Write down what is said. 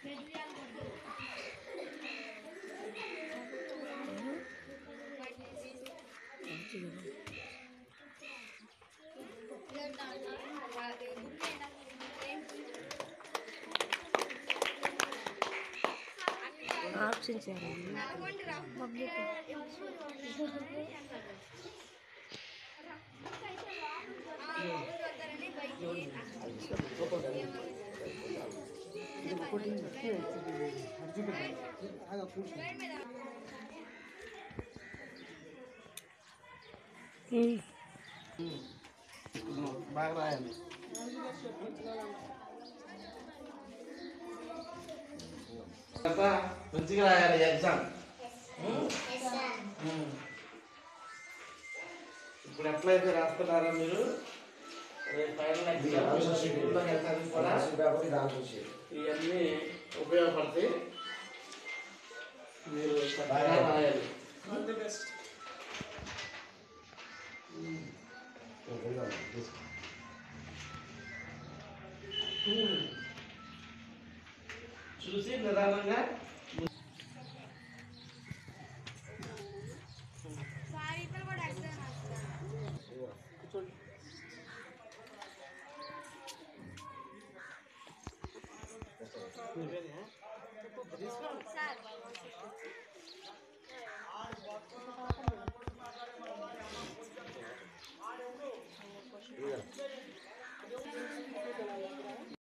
option చేయాలి బాగా రాయాలి తర్వాత మంచిగా రాయాలి ఎగ్జామ్ ఇప్పుడు ఎట్లయితే రాస్తున్నారో మీరు రేపు ఫైనల్ ఎగ్జామ్ స్కూల్లోకి వెళ్తానికి కూడా ఇవన్నీ ఉపయోగపడతాయి మీరు చక్కగా రాయాలి చూసి నిదానంగా సార్